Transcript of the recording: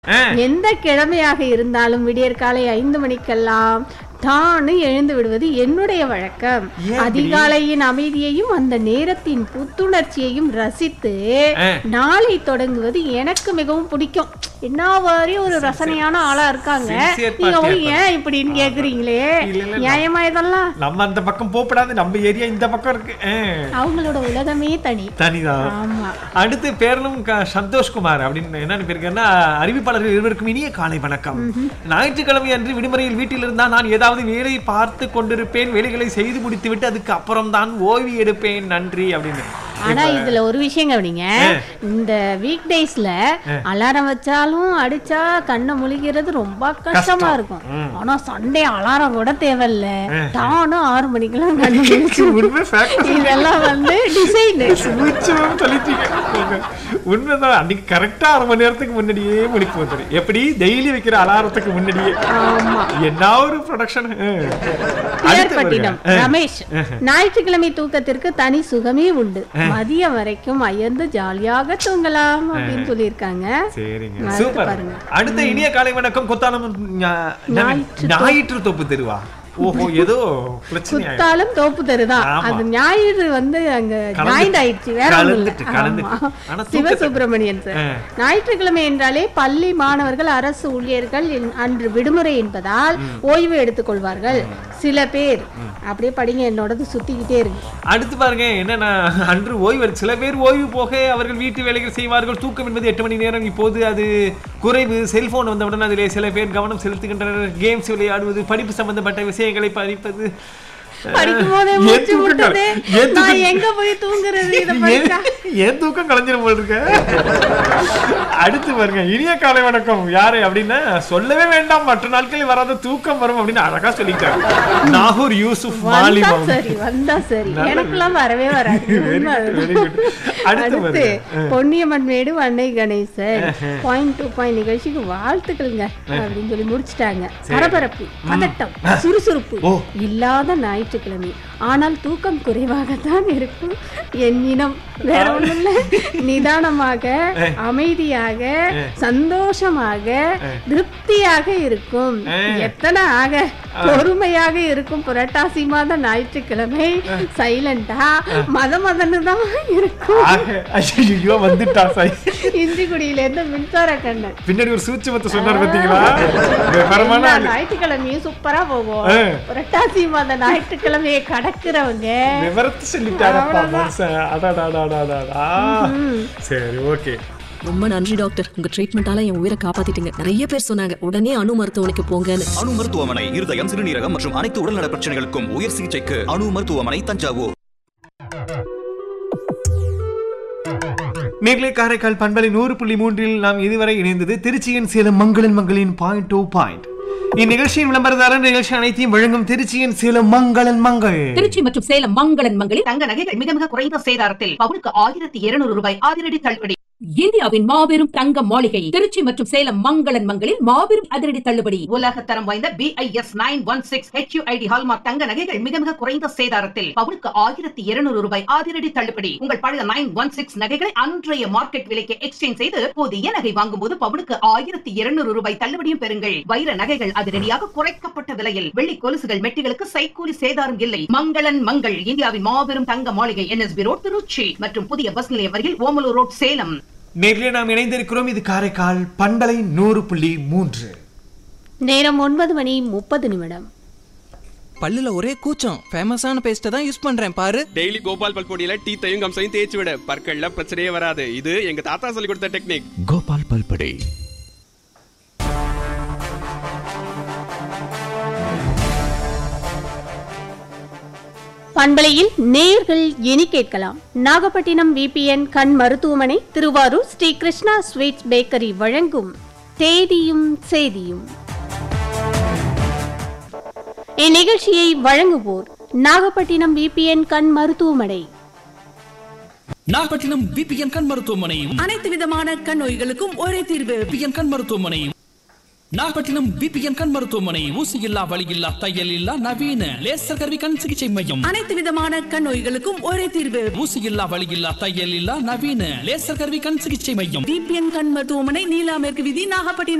ஆ. எந்த கிழமையாக இருந்தாலும் விடியற்காலை ஐந்து மணிக்கெல்லாம் தானு எழுந்து விடுவது என்னுடைய வழக்கம் ஏன் அப்படி? அதிகாலையின் அமைதியையும் அந்த நேரத்தின் புத்துணர்ச்சியையும் ரசித்து ஆ. நாளை தொடங்குவது எனக்கு மிகவும் பிடிக்கும் என்ன மாதிரி ஒரு ரசனையான ஆளா இருக்காங்க Sincere நீங்க party போய் ஏன் இப்படின்னு கேக்குறீங்களே இல்ல, இல்ல, நியாயமா இதெல்லாம் நம்ம அந்த பக்கம் போகப்படாது நம்ம ஏரியா இந்த பக்கம் இருக்கு ஆ. அவங்களோட உலகமே தனி தனிதான் ஆமா அடுத்து பேரலும் க- சந்தோஷ்குமார் அப்படின்னு என்னன்னு பேருக்குன்னா அறிவிப்பாளர்கள் இருவருக்கும் இனிய காலை வணக்கம் ஞாயிற்றுக்கிழமை அன்று விடுமுறையில் வீட்டில் இருந்தால் நான் ஏதாவது வேலை பார்த்து கொண்டிருப்பேன் வேலைகளை செய்து முடித்துவிட்டு அதுக்கு அப்புறம் தான் ஓய்வு எடுப்பேன் நன்றி அப்படின்னு ஆனா இதுல ஒரு விஷயம் கவனிங்க இந்த வீக் டேஸ்ல அலாரம் வச்சாலும் அடிச்சா கண்ணை முழிக்கிறது ரொம்ப கஷ்டமா இருக்கும் ஆனா சண்டே அலாரம் கூட தேவையில்ல தானும் ஆறு மணிக்கெல்லாம் கண்ணு முழிச்சு உண்மை fact. இதெல்லாம் வந்து டிசைன் சுவிட்சும் சொல்லிட்டீங்க உண்மைதான் அன்னைக்கு கரெக்டா அரை மணி நேரத்துக்கு முன்னாடியே முடிப்பு வந்துடும் எப்படி டெய்லி வைக்கிற அலாரத்துக்கு முன்னாடியே ஆமா என்ன ஒரு ப்ரொடக்ஷன் பியர்பட்டினம் ரமேஷ் ஞாயிற்றுக்கிழமை தூக்கத்திற்கு தனி சுகமே உண்டு மதியம் வரைக்கும் அயர்ந்து ஜாலியாக தூங்கலாம் அப்படின்னு சொல்லியிருக்காங்க சரிங்க அடுத்து சூப்பர் பாருங்க. அடுத்த இனிய காலை வணக்கம் கொத்தாலம் ஞா- ஞாயிற்று ஞாயிற்று தோப்பு தெருவா ஓஹோ ஏதோ பிரச்சனை ஆயிடுச்சு. குத்தாலும் தோப்பு தெருதான் ஆமா. அது ஞாயிறு வந்து அங்க கலந்து- ஜாயிண்ட் ஆயிடுச்சு வேற ஒண்ணும் இல்ல. கலந்துட்டு, கலந்துட்டு. ஆமா. ஆனா தூக்கத்தை- சிவசுப்பிரமணியன் சார் ஆ. ஞாயிற்றுக்கிழமை என்றாலே பள்ளி மாணவர்கள் அரசு ஊழியர்கள் இன்- அன்று விடுமுறை என்பதால் ஓய்வு எடுத்துக்கொள்வார்கள் சில பேர் அப்படியே படிங்க என்னோடது சுத்திக்கிட்டே இருக்கு அடுத்து பாருங்க என்னன்னா அன்று ஓய்வு எடுத்து- சில பேர் ஓய்வு போக அவர்கள் வீட்டு வேலைகள் செய்வார்கள் தூக்கம் என்பது எட்டு மணி நேரம் இப்போது அது குறைவு செல்போன் வந்தவுடன் அதிலே சில பேர் கவனம் செலுத்துகின்றனர் கேம்ஸ் விளையாடுவது படிப்பு சம்பந்தப்பட்ட விஷயங்களை படிப்பது படிக்கும் போதே ஏன் மூச்சு தூக்கம் முட்டுது கல- ஏன் நான் தூக்கம் எங்க போய் தூங்குறது இத ஏன் படிச்சா ஏன் தூக்கம் கலைஞ்சிரும் போல இருக்க அடுத்து பாருங்க இனிய காலை வணக்கம் யாரு அப்படின்னா சொல்லவே வேண்டாம் மற்ற நாட்களில் வராத தூக்கம் வரும் அப்படின்னு அழகா சொல்லிட்டாங்க நாகூர் யூசுப் வந்தா மாலிமா சரி வந்தா சரி எனக்கெல்லாம் வரவே வராது Very உண்மை good, very அதுதான். good. அடுத்து அடுத்து பாருங்க. Ponniyamman Medu Vannai Ganesan point to point நிகழ்ச்சிக்கு வாழ்த்துக்கள்ங்க அப்படின்னு சொல்லி முடிச்சிட்டாங்க பரபரப்பு பதட்டம் சுறுசுறுப்பு ஓ. இல்லாத ஞாயிற்றுக்கிழமை ஆனால் தூக்கம் குறைவாகத்தான் இருக்கும் என் இனம் வேற ஒண்ணும் இல்ல நிதானமாக அமைதியாக சந்தோஷமாக திருப்தியாக இருக்கும் எத்தனை ஆக பொறுமையாக இருக்கும் புரட்டாசி மாத ஞாயிற்றுக்கிழமை சைலண்டா மத மதன்னு தான் இருக்கும் ஆக ஐயோ வந்துட்டா சாய் இஞ்சிக்குடியில இருந்து மின்சார கண்ணன் பின்னாடி ஒரு சூட்சமத்தை சொன்னார் பாத்தீங்களா விவரமான எல்லா ஆளு. ஞாயிற்றுக்கிழமையும் சூப்பரா போகும் ஆ. புரட்டாசி மாத ஞாயிற்றுக்கிழமையை கடக்குறவங்க விவரத்தை சொல்லிட்டாரப்பா மனுஷன் அடாடாடாடாடா சரி ஓகே ரொம்ப நன்றி டாக்டர் உங்க ட்ரீட்மெண்டால என் உயிரை காப்பாத்திட்டீங்க நிறைய பேர் சொன்னாங்க உடனே அணு மருத்துவமனைக்கு போங்கன்னு அணு மருத்துவமனை இருதயம் சிறுநீரகம் மற்றும் அனைத்து உடல்நல பிரச்சனைகளுக்கும் உயர் சிகிச்சைக்கு அணு மருத்துவமனை தஞ்சாவூர் மேலே காரைக்கால் பண்பலை நூறு புள்ளி மூன்றில் நாம் இதுவரை இணைந்தது திருச்சியின் சேலம் மங்களன் மங்களின் பாயிண்ட் டூ பாயிண்ட் இந்நிகழ்ச்சியின் விளம்பரதாரர் நிகழ்ச்சி அனைத்தையும் வழங்கும் திருச்சியின் சேலம் மங்களன் மங்கள் திருச்சி மற்றும் சேலம் மங்களன் மங்களில் தங்க நகைகள் மிக மிக குறைந்த சேதாரத்தில் பவுனுக்கு ஆயிரத்தி இருநூறு ரூபாய் அதிரடி தள்ளுபடி இந்தியாவின் மாபெரும் தங்க மாளிகை திருச்சி மற்றும் சேலம் மங்களன் மங்களில் மாபெரும் அதிரடி தள்ளுபடி உலக தரம் வாய்ந்த BIS nine one six HUID hallmark தங்க நகைகள் மிக மிக குறைந்த சேதாரத்தில் பவுனுக்கு ஆயிரத்தி இருநூறு ரூபாய் அதிரடி தள்ளுபடி உங்கள் பழைய நைன் ஒன் சிக்ஸ் நகைகளை அன்றைய மார்க்கெட் விலைக்கு எக்ஸ்சேஞ்ச் செய்து புதிய நகை வாங்கும் போது பவுனுக்கு ஆயிரத்தி இருநூறு ரூபாய் தள்ளுபடியும் பெறுங்கள் வைர நகைகள் அதிரடியாக குறைக்கப்பட்ட விலையில் வெள்ளி கொலுசுகள் மெட்டிகளுக்கு சைக்கூலி சேதாரம் இல்லை மங்களன் மங்கள் இந்தியாவின் மாபெரும் தங்க மாளிகை என்எஸ்பி ரோட் திருச்சி மற்றும் புதிய பஸ் நிலையம் அருகில் ஓமலூர் ரோட் சேலம் நேரிலே நாம் இணைந்திருக்கிறோம் இது காரைக்கால் பண்பலை நூறு புள்ளி மூன்று நேரம் ஒன்பது மணி முப்பது நிமிடம் பல்லுல ஒரே கூச்சம் ஃபேமஸான பேஸ்ட்டை தான் யூஸ் பண்றேன் பாரு டெய்லி கோபால் பல்பொடியில டீத்தையும் கம்சையும் தேய்ச்சி விட பற்கள்ல பிரச்சனையே வராது இது எங்க தாத்தா சொல்லி கொடுத்த டெக்னிக் கோபால் பல்படை பண்பலையில் நேர்கள் இனி கேட்கலாம் நாகப்பட்டினம் விபிஎன் கண் மருத்துவமனை திருவாரூர் ஸ்ரீ கிருஷ்ணா ஸ்வீட்ஸ் பேக்கரி வழங்கும் தேதியும் செய்தியும் இந்நிகழ்ச்சியை வழங்குவோர் நாகப்பட்டினம் விபிஎன் கண் மருத்துவமனை நாகப்பட்டினம் பிபிஎன் கண் மருத்துவமனை அனைத்து விதமான கண் நோய்களுக்கும் ஒரே தீர்வு பிபிஎன் கண் மருத்துவமனை நாகப்பட்டினம் பிபிஎன் கண் மருத்துவமனை ஊசி இல்லா வலி இல்லா தையல் இல்லா நவீன லேசர் கருவி கண் சிகிச்சை மையம் அனைத்து விதமான கண் நோய்களுக்கும் ஒரே தீர்வு ஊசி இல்லா வலி இல்லா தையல் இல்லா நவீன லேசர் கருவி கண் சிகிச்சை மையம் பிபிஎன் கண் மருத்துவமனை நீலா மேற்கு விதி நாகப்பட்டினம்